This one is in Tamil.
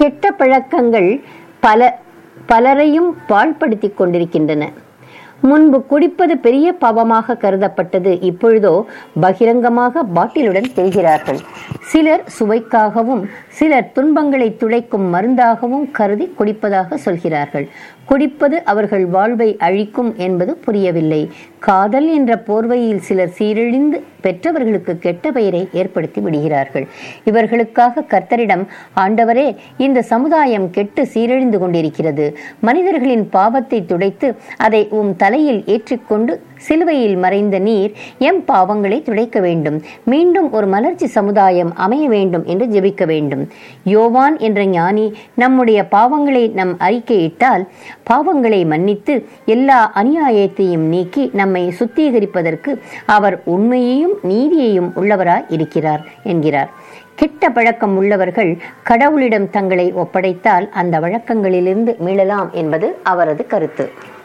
கெட்ட பழக்கங்கள் பல பலரையும் பாழ்படுத்திக் கொண்டிருக்கின்றன முன்பு குடிப்பது பெரிய பாவமாக கருதப்பட்டது இப்பொழுதோ பகிரங்கமாக பாட்டிலுடன் தெரிகிறார்கள் சிலர் சுவைக்காகவும் சிலர் துன்பங்களை துடைக்கும் மருந்தாகவும் கருதி குடிப்பதாக சொல்கிறார்கள் குடிப்பது அவர்கள் வாழ்வை அழிக்கும் என்பது புரியவில்லை காதல் என்ற போர்வையில் சிலர் சீரழிந்து பெற்றவர்களுக்கு கெட்ட பெயரை ஏற்படுத்தி விடுகிறார்கள் இவர்களுக்காக கர்த்தரிடம் ஆண்டவரே இந்த சமுதாயம் கெட்டு சீரழிந்து கொண்டிருக்கிறது மனிதர்களின் பாவத்தை துடைத்து அதை உம் தலையில் ஏற்றிக்கொண்டு சிலுவையில் மறைந்த நீர் எம் பாவங்களை துடைக்க வேண்டும் மீண்டும் ஒரு மலர்ச்சி சமுதாயம் அமைய வேண்டும் என்று ஜெபிக்க வேண்டும் யோவான் என்ற ஞானி நம்முடைய பாவங்களை நம் அறிக்கையிட்டால் பாவங்களை மன்னித்து எல்லா அநியாயத்தையும் நீக்கி நம்மை சுத்திகரிப்பதற்கு அவர் உண்மையையும் நீதியையும் உள்ளவராய் இருக்கிறார் என்கிறார் கெட்ட பழக்கம் உள்ளவர்கள் கடவுளிடம் தங்களை ஒப்படைத்தால் அந்த வழக்கங்களிலிருந்து மீளலாம் என்பது அவரது கருத்து